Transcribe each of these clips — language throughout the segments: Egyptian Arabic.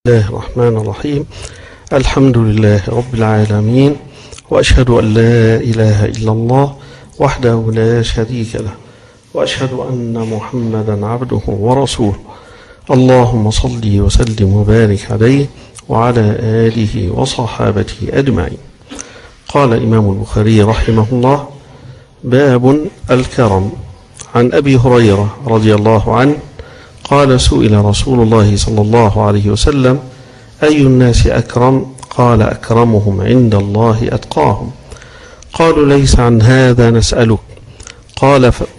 الله الرحمن الرحيم الحمد لله رب العالمين وأشهد أن لا إله إلا الله وحده لا شريك له وأشهد أن محمدا عبده ورسوله اللهم صل وسلم وبارك عليه وعلى آله وصحابته أجمعين قال إمام البخاري رحمه الله باب الكرم عن أبي هريرة رضي الله عنه قال سئل رسول الله صلى الله عليه وسلم أي الناس أكرم قال أكرمهم عند الله أتقاهم قالوا ليس عن هذا نسألك قال ف...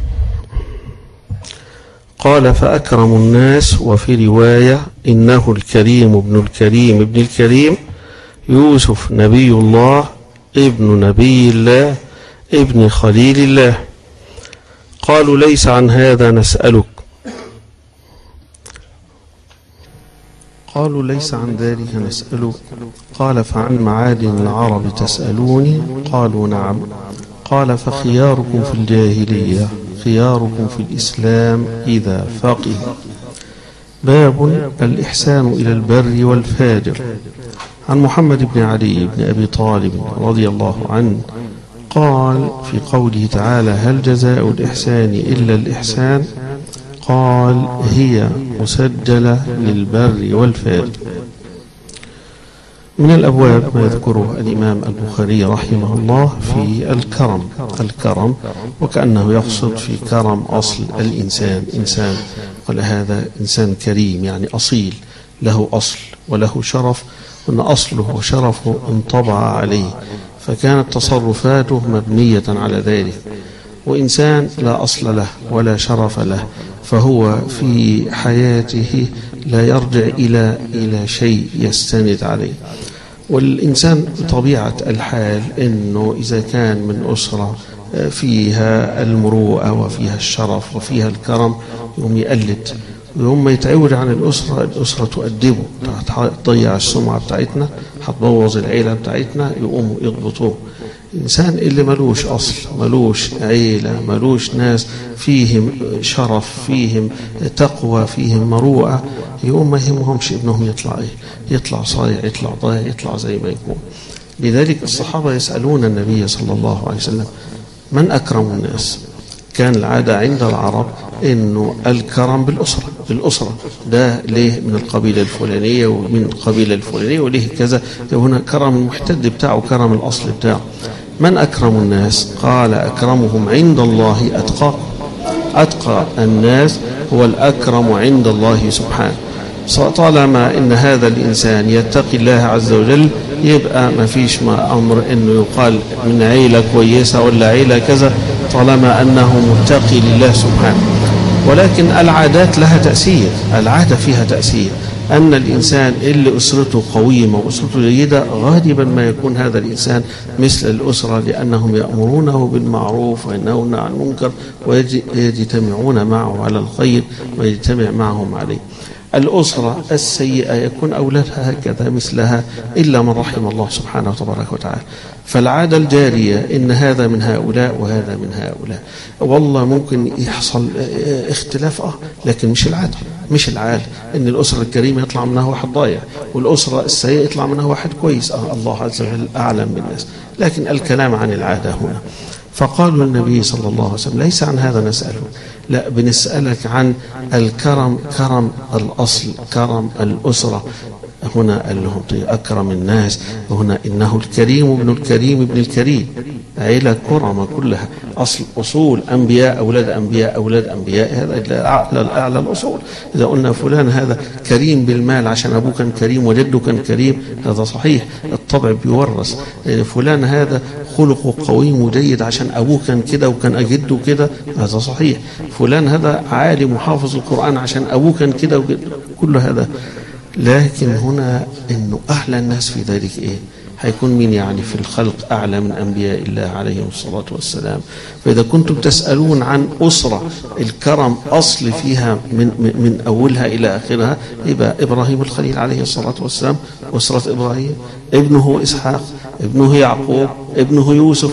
قال فأكرم الناس وفي رواية إنه الكريم ابن الكريم ابن الكريم يوسف نبي الله ابن نبي الله ابن خليل الله قالوا ليس عن هذا نسألك قالوا ليس عن ذلك نسألك قال فعن معادن العرب تسألوني قالوا نعم قال فخياركم في الجاهلية خياركم في الإسلام إذا فقه باب الإحسان إلى البر والفاجر عن محمد بن علي بن أبي طالب رضي الله عنه قال في قوله تعالى هل جزاء الإحسان إلا الإحسان قال هي مسجلة للبر والفاجر من الأبواب ما يذكره الإمام البخاري رحمه الله في الكرم الكرم وكأنه يقصد في كرم أصل الإنسان إنسان قال هذا إنسان كريم يعني أصيل له أصل وله شرف وأن أصله وشرفه انطبع عليه فكانت تصرفاته مبنية على ذلك وإنسان لا أصل له ولا شرف له فهو في حياته لا يرجع إلى إلى شيء يستند عليه والإنسان بطبيعة الحال أنه إذا كان من أسرة فيها المروءة وفيها الشرف وفيها الكرم يوم يقلد ويوم ما يتعود عن الأسرة الأسرة تؤدبه تضيع السمعة بتاعتنا هتبوظ العيلة بتاعتنا يقوموا يضبطوه الإنسان اللي ملوش أصل ملوش عيلة ملوش ناس فيهم شرف فيهم تقوى فيهم مروءة يقوم ما يهمهمش ابنهم يطلع ايه يطلع صايع يطلع ضايع يطلع زي ما يكون لذلك الصحابة يسألون النبي صلى الله عليه وسلم من أكرم الناس كان العادة عند العرب انه الكرم بالاسره بالاسره ده ليه من القبيله الفلانيه ومن القبيله الفلانيه وليه كذا هنا كرم المحتد بتاعه كرم الاصل بتاعه من اكرم الناس قال اكرمهم عند الله اتقاكم اتقى الناس هو الاكرم عند الله سبحانه طالما ان هذا الانسان يتقي الله عز وجل يبقى ما فيش ما امر انه يقال من عيله كويسه ولا عيله كذا طالما انه متقي لله سبحانه ولكن العادات لها تاثير العاده فيها تاثير ان الانسان اللي اسرته قويمه واسرته جيده غالبا ما يكون هذا الانسان مثل الاسره لانهم يامرونه بالمعروف وينهون عن المنكر ويجتمعون معه على الخير ويجتمع معهم عليه الأسرة السيئة يكون أولادها هكذا مثلها إلا من رحم الله سبحانه وتبارك وتعالى فالعادة الجارية إن هذا من هؤلاء وهذا من هؤلاء والله ممكن يحصل اختلاف اه لكن مش العادة مش العادة إن الأسرة الكريمة يطلع منها واحد ضايع والأسرة السيئة يطلع منها واحد كويس اه الله عز وجل أعلم بالناس لكن الكلام عن العادة هنا فقالوا النبي صلى الله عليه وسلم ليس عن هذا نسأله لا بنسألك عن الكرم كرم الأصل كرم الأسرة هنا قال لهم أكرم الناس وهنا إنه الكريم ابن الكريم ابن الكريم عيلة كرمة كلها أصل أصول أنبياء أولاد أنبياء أولاد أنبياء هذا أعلى أعلى الأصول إذا قلنا فلان هذا كريم بالمال عشان أبوه كان كريم وجده كان كريم هذا صحيح الطبع بيورث فلان هذا خلقه قويم وجيد عشان أبوه كان كده وكان جده كده هذا صحيح فلان هذا عالم وحافظ القرآن عشان أبوه كان كده كل هذا لكن هنا انه اعلى الناس في ذلك ايه هيكون مين يعني في الخلق اعلى من انبياء الله عليهم الصلاه والسلام فاذا كنتم تسالون عن اسره الكرم اصل فيها من من اولها الى اخرها يبقى ابراهيم الخليل عليه الصلاه والسلام اسره ابراهيم ابنه اسحاق ابنه يعقوب ابنه يوسف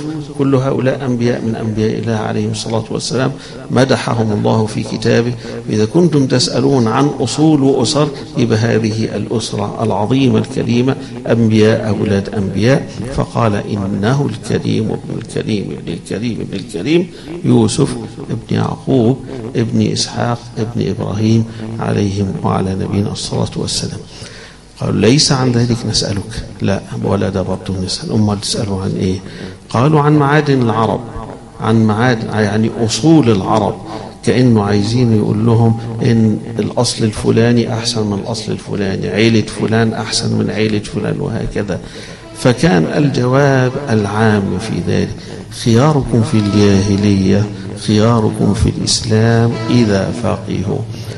كل هؤلاء أنبياء من أنبياء الله عليهم الصلاة والسلام مدحهم الله في كتابه إذا كنتم تسألون عن أصول وأسر يبقى هذه الأسرة العظيمة الكريمة أنبياء أولاد أنبياء فقال إنه الكريم ابن الكريم ابن الكريم ابن الكريم يوسف ابن يعقوب ابن إسحاق ابن إبراهيم عليهم وعلى نبينا الصلاة والسلام قالوا ليس عن ذلك نسألك لا ولا ده برضه نسأل أمال تسألوا عن إيه قالوا عن معادن العرب عن معادن يعني أصول العرب كأنه عايزين يقول لهم إن الأصل الفلاني أحسن من الأصل الفلاني عيلة فلان أحسن من عيلة فلان وهكذا فكان الجواب العام في ذلك خياركم في الجاهلية خياركم في الإسلام إذا فقهوا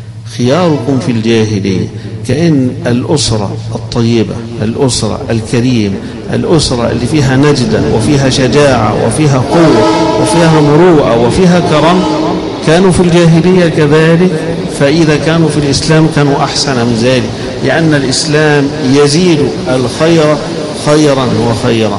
خياركم في الجاهلية كأن الأسرة الطيبة الأسرة الكريم الأسرة اللي فيها نجدة وفيها شجاعة وفيها قوة وفيها مروءة وفيها كرم كانوا في الجاهلية كذلك فإذا كانوا في الإسلام كانوا أحسن من ذلك لأن الإسلام يزيد الخير خيرا وخيرا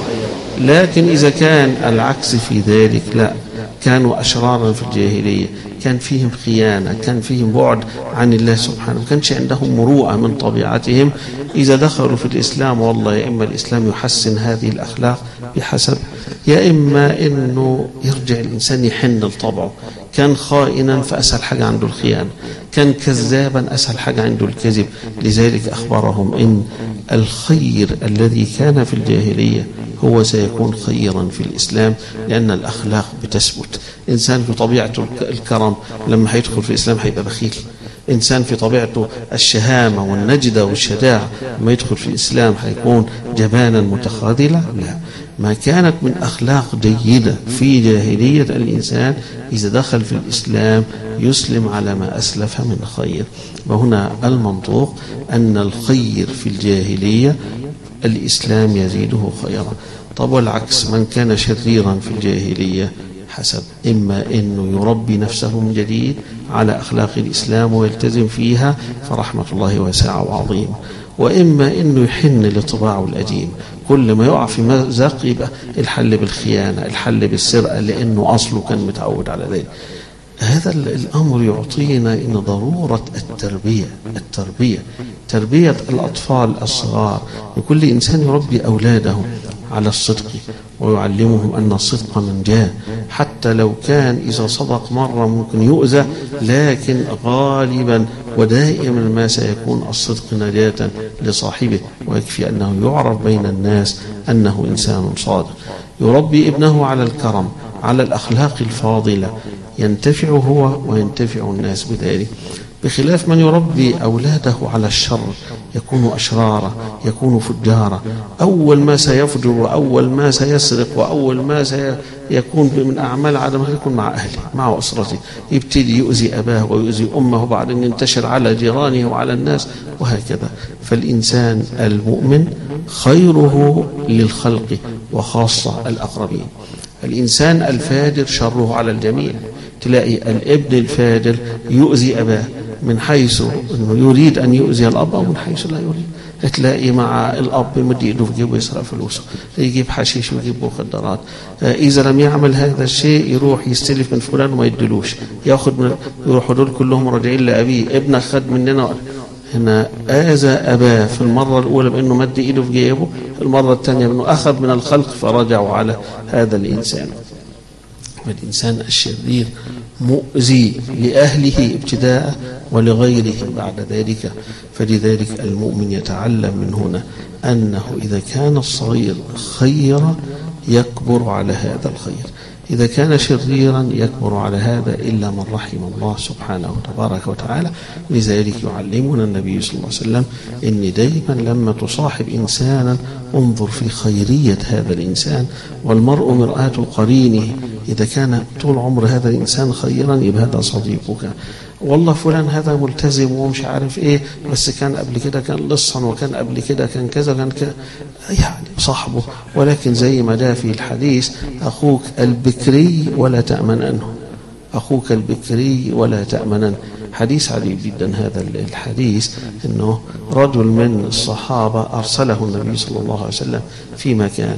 لكن إذا كان العكس في ذلك لا كانوا أشرارا في الجاهلية كان فيهم خيانة كان فيهم بعد عن الله سبحانه ما كانش عندهم مروءة من طبيعتهم إذا دخلوا في الإسلام والله يا إما الإسلام يحسن هذه الأخلاق بحسب يا إما أنه يرجع الإنسان يحن لطبعه كان خائنا فأسهل حاجة عنده الخيانة كان كذابا أسهل حاجة عنده الكذب لذلك أخبرهم إن الخير الذي كان في الجاهلية هو سيكون خيرا في الإسلام لأن الأخلاق بتثبت إنسان في طبيعته الكرم لما هيدخل في الإسلام هيبقى بخيل إنسان في طبيعته الشهامة والنجدة والشجاعة لما يدخل في الإسلام هيكون جبانا متخاذلا لا ما كانت من أخلاق جيدة في جاهلية الإنسان إذا دخل في الإسلام يسلم على ما أسلف من خير وهنا المنطوق أن الخير في الجاهلية الإسلام يزيده خيرا طب والعكس من كان شريرا في الجاهلية حسب إما أنه يربي نفسه من جديد على أخلاق الإسلام ويلتزم فيها فرحمة الله واسعة وعظيمة وإما أنه يحن لطباعه القديم كل ما يقع في مزق يبقى الحل بالخيانة الحل بالسرقة لأنه أصله كان متعود على ذلك هذا الأمر يعطينا إن ضرورة التربية التربية تربية الأطفال الصغار لكل إنسان يربي أولاده على الصدق ويعلمهم أن الصدق من جاء حتى لو كان إذا صدق مرة ممكن يؤذى لكن غالبا ودائما ما سيكون الصدق نجاة لصاحبه ويكفي أنه يعرف بين الناس أنه إنسان صادق يربي ابنه على الكرم على الأخلاق الفاضلة ينتفع هو وينتفع الناس بذلك بخلاف من يربي أولاده على الشر يكون أشرارا يكون فجارا أول ما سيفجر وأول ما سيسرق وأول ما سيكون من أعمال عدم يكون مع أهله مع أسرته يبتدي يؤذي أباه ويؤذي أمه وبعدين ينتشر على جيرانه وعلى الناس وهكذا فالإنسان المؤمن خيره للخلق وخاصة الأقربين الإنسان الفاجر شره على الجميع تلاقي الابن الفاجر يؤذي أباه من حيث أنه يريد أن يؤذي الأب أو من حيث لا يريد تلاقي مع الأب يمد إيده في جيبه يسرق فلوسه يجيب حشيش ويجيب مخدرات إذا لم يعمل هذا الشيء يروح يستلف من فلان وما يدلوش ياخد من يروحوا دول كلهم راجعين لأبيه ابنك خد مننا هنا آذى أباه في المرة الأولى بأنه مد إيده في جيبه المرة الثانية بأنه أخذ من الخلق فرجعوا على هذا الإنسان والإنسان الشرير مؤذي لأهله ابتداء ولغيره بعد ذلك فلذلك المؤمن يتعلم من هنا أنه إذا كان الصغير خيرا يكبر على هذا الخير إذا كان شريرا يكبر على هذا إلا من رحم الله سبحانه تبارك وتعالى لذلك يعلمنا النبي صلى الله عليه وسلم إن دائما لما تصاحب إنسانا انظر في خيرية هذا الإنسان والمرء مرآة قرينه إذا كان طول عمر هذا الإنسان خيرا يبقى هذا صديقك والله فلان هذا ملتزم ومش عارف ايه بس كان قبل كده كان لصا وكان قبل كده كان كذا كان كذا يعني صاحبه ولكن زي ما جاء في الحديث اخوك البكري ولا تامن عنه اخوك البكري ولا تامن حديث عجيب جدا هذا الحديث انه رجل من الصحابه ارسله النبي صلى الله عليه وسلم في مكان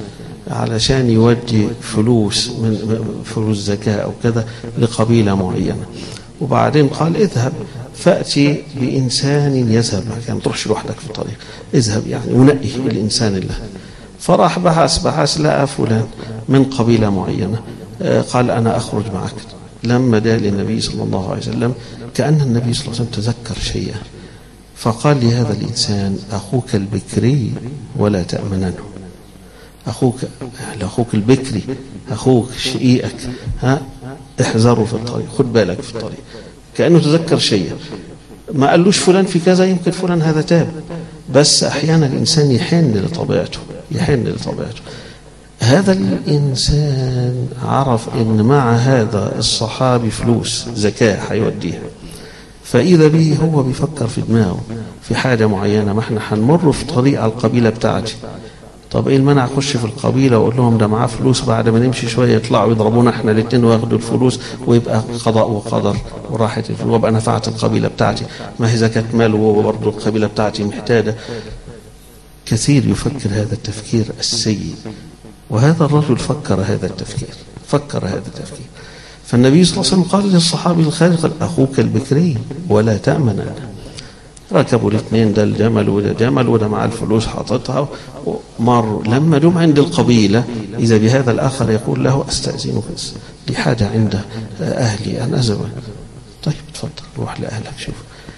علشان يودي فلوس من فلوس زكاة أو كذا لقبيلة معينة وبعدين قال اذهب فأتي بإنسان يذهب معك يعني تروحش لوحدك في الطريق اذهب يعني ونقي الإنسان اللي فراح بحث بحث لقى فلان من قبيلة معينة قال أنا أخرج معك لما دا للنبي صلى الله عليه وسلم كأن النبي صلى الله عليه وسلم تذكر شيئا فقال لهذا الإنسان أخوك البكري ولا تأمننه أخوك أخوك البكري أخوك شقيقك ها احذروا في الطريق خد بالك في الطريق كأنه تذكر شيئا ما قالوش فلان في كذا يمكن فلان هذا تاب بس أحيانا الإنسان يحن لطبيعته يحن لطبيعته هذا الإنسان عرف أن مع هذا الصحابي فلوس زكاة هيوديها فإذا به هو بيفكر في دماغه في حاجة معينة ما احنا هنمر في طريق على القبيلة بتاعتي طب ايه المانع اخش في القبيله واقول لهم ده معاه فلوس بعد ما نمشي شويه يطلعوا يضربونا احنا الاثنين وياخدوا الفلوس ويبقى قضاء وقدر وراحت الفلوس وابقى نفعت القبيله بتاعتي ما هي زكاه مال وبرضه القبيله بتاعتي محتاجه كثير يفكر هذا التفكير السيء وهذا الرجل فكر هذا التفكير فكر هذا التفكير فالنبي صلى الله عليه وسلم قال للصحابي الخارج قال أخوك البكري ولا تأمن أنا ركبوا الاثنين ده الجمل وده جمل وده مع الفلوس حاططها ومر لما جم عند القبيلة إذا بهذا الآخر يقول له أستأذنك بس دي حاجة عند أهلي أنا أزوج طيب اتفضل روح لأهلك شوف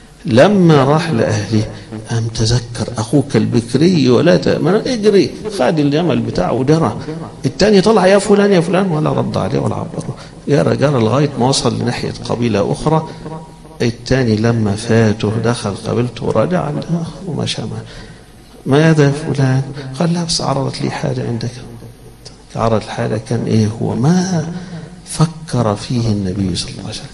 لما راح لأهله قام تذكر أخوك البكري ولا تأمن اجري خد الجمل بتاعه ودرى التاني طلع يا فلان يا فلان ولا رد عليه ولا عبره يا رجال لغاية ما وصل لناحية قبيلة أخرى التاني لما فاته دخل قبيلته ورجع ومشى معه ماذا يا فلان قال لا بس عرضت لي حاجة عندك عرض الحاجة كان ايه هو ما فكر فيه النبي صلى الله عليه وسلم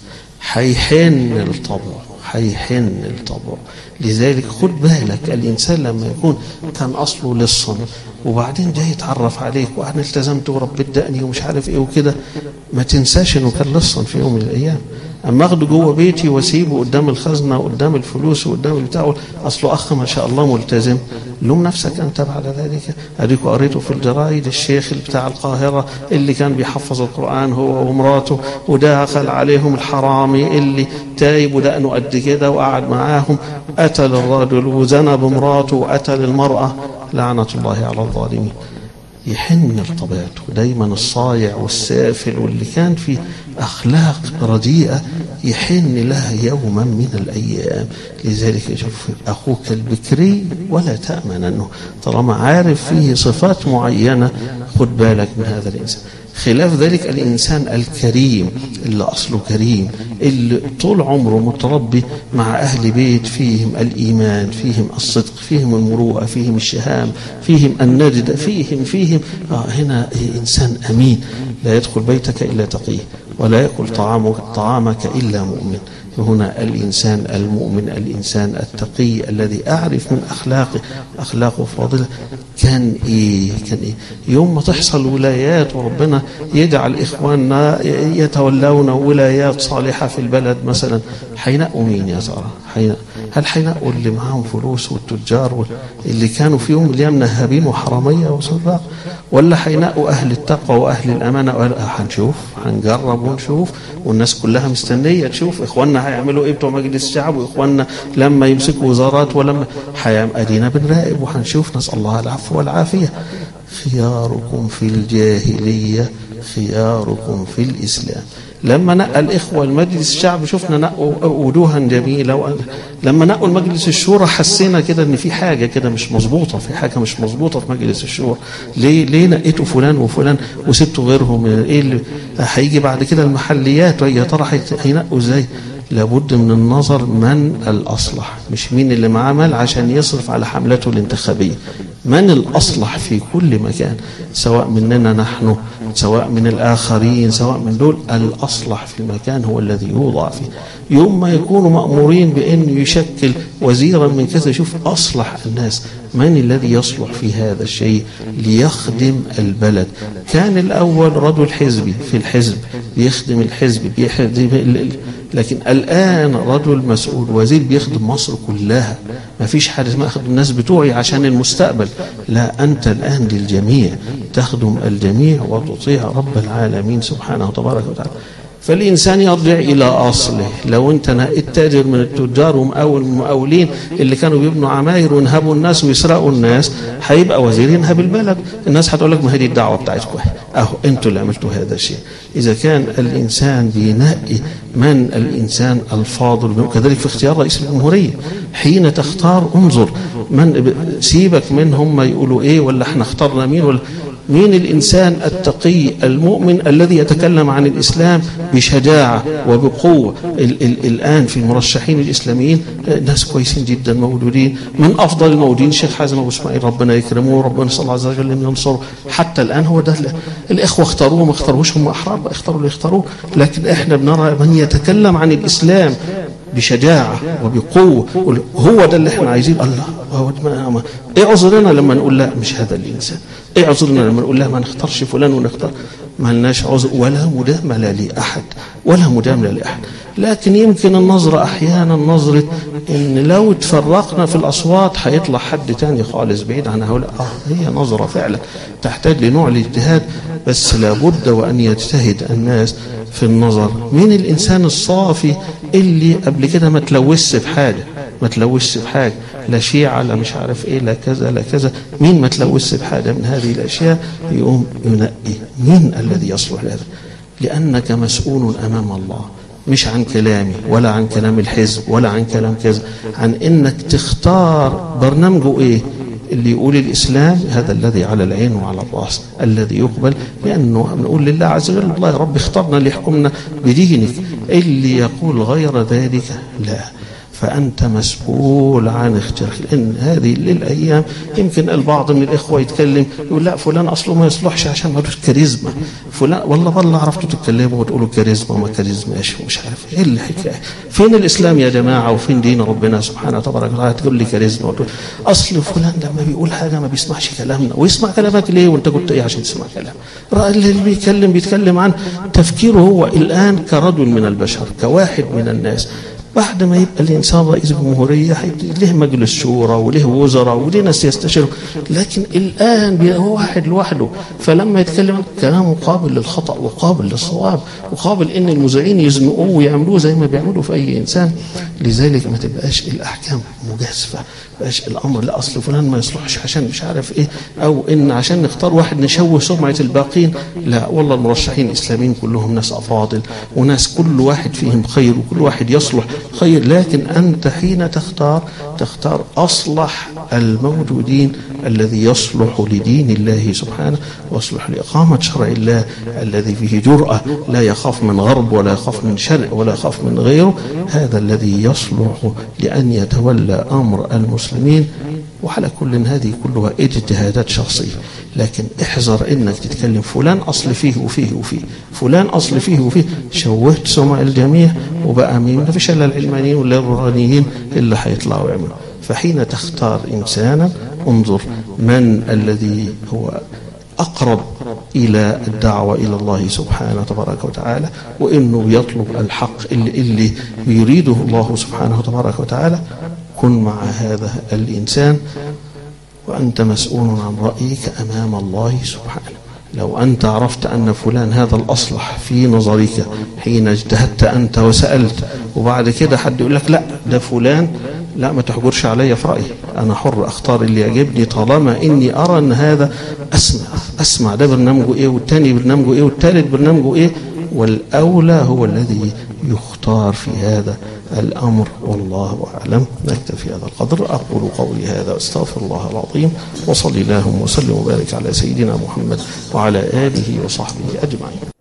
حيحن الطبع حيحن الطبع لذلك خد بالك الإنسان لما يكون كان أصله لصا وبعدين جاي يتعرف عليك وأنا التزمت وربيت ومش عارف إيه وكده ما تنساش إنه كان لصا في يوم من الأيام اما اخده جوه بيتي واسيبه قدام الخزنه وقدام الفلوس وقدام البتاع اصله اخ ما شاء الله ملتزم لوم نفسك انت بعد ذلك اديك قريته في الجرايد الشيخ اللي بتاع القاهره اللي كان بيحفظ القران هو ومراته ودخل عليهم الحرامي اللي تايب ودقنه قد كده وقعد معاهم قتل الرجل وزنى بمراته وقتل المراه لعنه الله على الظالمين يحن لطبيعته دايما الصايع والسافل واللي كان في أخلاق رديئة يحن لها يوما من الأيام لذلك يشوف أخوك البكري ولا تأمن أنه طالما عارف فيه صفات معينة خد بالك من هذا الإنسان خلاف ذلك الإنسان الكريم اللي أصله كريم اللي طول عمره متربي مع أهل بيت فيهم الإيمان فيهم الصدق فيهم المروءة فيهم الشهام فيهم النجد فيهم فيهم آه هنا إنسان أمين لا يدخل بيتك إلا تقيه ولا يأكل طعامك, طعامك إلا مؤمن هنا الإنسان المؤمن الإنسان التقي الذي أعرف من أخلاقه أخلاقه فاضلة كان إيه كان إيه يوم ما تحصل ولايات وربنا يجعل إخواننا يتولون ولايات صالحة في البلد مثلا حينقوا مين يا ترى هل حينقوا اللي معاهم فلوس والتجار اللي كانوا في يوم من الأيام نهابين وحرامية وسراق ولا حينقوا أهل التقوى وأهل الأمانة هنشوف هنجرب ونشوف والناس كلها مستنية تشوف إخواننا هيعملوا إيه بتوع مجلس الشعب وإخواننا لما يمسكوا وزارات ولما حيام أدينا بنراقب وهنشوف نسأل الله العفو والعافية خياركم في الجاهلية خياركم في الإسلام لما نقى الإخوة المجلس الشعب شفنا نقوا وجوها جميلة لما نقوا المجلس الشورى حسينا كده ان في حاجة كده مش مظبوطة في حاجة مش مظبوطة في مجلس الشورى ليه ليه نقيتوا فلان وفلان وسبتوا غيرهم ايه اللي هيجي بعد كده المحليات يا ترى هينقوا ازاي لابد من النظر من الأصلح مش مين اللي معاه مال عشان يصرف على حملته الانتخابية من الأصلح في كل مكان سواء مننا نحن سواء من الآخرين سواء من دول الأصلح في المكان هو الذي يوضع فيه يوم ما يكونوا مأمورين بأن يشكل وزيرا من كذا يشوف أصلح الناس من الذي يصلح في هذا الشيء ليخدم البلد كان الأول رجل حزبي في الحزب بيخدم الحزب بيخدم لكن الآن رجل مسؤول وزير بيخدم مصر كلها ما فيش حاجة اسمها أخدم الناس بتوعي عشان المستقبل لا أنت الآن للجميع تخدم الجميع وتطيع رب العالمين سبحانه وتبارك وتعالى فالإنسان يرجع إلى أصله لو أنت التاجر من التجار ومقاول من المقاولين اللي كانوا بيبنوا عماير وينهبوا الناس ويسرقوا الناس هيبقى وزير ينهب البلد الناس هتقول لك ما هي دي الدعوة بتاعتكم أهو أنتوا اللي عملتوا هذا الشيء إذا كان الإنسان بينقي من الإنسان الفاضل كذلك في اختيار رئيس الجمهورية حين تختار انظر من سيبك من هم يقولوا إيه ولا احنا اخترنا مين ولا مين الإنسان التقي المؤمن الذي يتكلم عن الإسلام بشجاعة وبقوة ال ال الآن في المرشحين الإسلاميين ناس كويسين جدا موجودين من أفضل الموجودين الشيخ حازم أبو إسماعيل ربنا يكرمه وربنا صلى الله عز وجل أن ينصره حتى الآن هو ده الإخوة اختاروه ما اختاروش هم أحرار اختاروا اللي اختاروه لكن إحنا بنرى من يتكلم عن الإسلام بشجاعة وبقوة هو ده اللي احنا عايزين الله هو ما ايه عذرنا لما نقول لا مش هذا الانسان ايه عذرنا لما نقول لا ما نختارش فلان ونختار ما لناش عذر ولا مجاملة لأحد ولا مجاملة لأحد لكن يمكن النظرة أحيانا نظرة إن لو تفرقنا في الأصوات هيطلع حد تاني خالص بعيد عن هؤلاء آه هي نظرة فعلا تحتاج لنوع الاجتهاد بس لابد وأن يجتهد الناس في النظر مين الإنسان الصافي اللي قبل كده ما تلوثش في حاجة ما تلوثش في حاجة لا شيعة لا مش عارف ايه لا كذا لا كذا مين ما تلوثش في حاجة من هذه الأشياء يقوم ينقي مين الذي يصلح لهذا لأنك مسؤول أمام الله مش عن كلامي ولا عن كلام الحزب ولا عن كلام كذا عن انك تختار برنامجه ايه اللي يقول الإسلام هذا الذي على العين وعلى الرأس الذي يقبل لأنه نقول لله عز وجل الله يا رب اخترنا ليحكمنا بدينك اللي يقول غير ذلك لا فأنت مسؤول عن اختيارك لأن هذه للأيام يمكن البعض من الإخوة يتكلم يقول لا فلان أصله ما يصلحش عشان ملوش كاريزما فلان والله والله عرفتوا تتكلموا وتقولوا كاريزما وما كاريزماش ومش عارف ايه الحكاية فين الإسلام يا جماعة وفين دين ربنا سبحانه وتبارك وتعالى تقول لي كاريزما وتقول أصل فلان لما بيقول حاجة ما بيسمعش كلامنا ويسمع كلامك ليه وأنت قلت إيه عشان تسمع كلام اللي بيتكلم بيتكلم عن تفكيره هو الآن كرجل من البشر كواحد من الناس بعد ما يبقى الإنسان رئيس الجمهورية له مجلس شورى وله وزراء وله ناس يستشيروا لكن الآن هو واحد لوحده فلما يتكلم كلامه قابل للخطأ وقابل للصواب وقابل إن المذيعين يزنقوه ويعملوه زي ما بيعملوا في أي إنسان لذلك ما تبقاش الأحكام مجازفة بقاش الأمر لا أصل فلان ما يصلحش عشان مش عارف إيه أو إن عشان نختار واحد نشوه سمعة الباقين لا والله المرشحين الإسلاميين كلهم ناس أفاضل وناس كل واحد فيهم خير وكل واحد يصلح خير لكن أنت حين تختار تختار أصلح الموجودين الذي يصلح لدين الله سبحانه ويصلح لإقامة شرع الله الذي فيه جرأة لا يخاف من غرب ولا يخاف من شرق ولا يخاف من غيره هذا الذي يصلح لأن يتولى أمر المسلمين وعلى كل هذه كلها اجتهادات شخصية لكن احذر انك تتكلم فلان اصل فيه وفيه وفيه فلان اصل فيه وفيه شوهت سمع الجميع وبقى مين ما فيش الا العلمانيين ولا الرهانيين اللي هيطلعوا يعملوا فحين تختار انسانا انظر من الذي هو أقرب إلى الدعوة إلى الله سبحانه تبارك وتعالى وإنه يطلب الحق اللي, اللي يريده الله سبحانه تبارك وتعالى كن مع هذا الإنسان وأنت مسؤول عن رأيك أمام الله سبحانه لو أنت عرفت أن فلان هذا الأصلح في نظرك حين اجتهدت أنت وسألت وبعد كده حد يقول لك لا ده فلان لا ما تحجرش عليا في رأيي أنا حر أختار اللي يعجبني طالما إني أرى أن هذا أسمع أسمع ده برنامجه إيه والتاني برنامجه إيه والتالت برنامجه إيه والأولى هو الذي يختار في هذا الأمر والله أعلم نكتفي هذا القدر أقول قولي هذا أستغفر الله العظيم وصلي اللهم وسلم وبارك على سيدنا محمد وعلى آله وصحبه أجمعين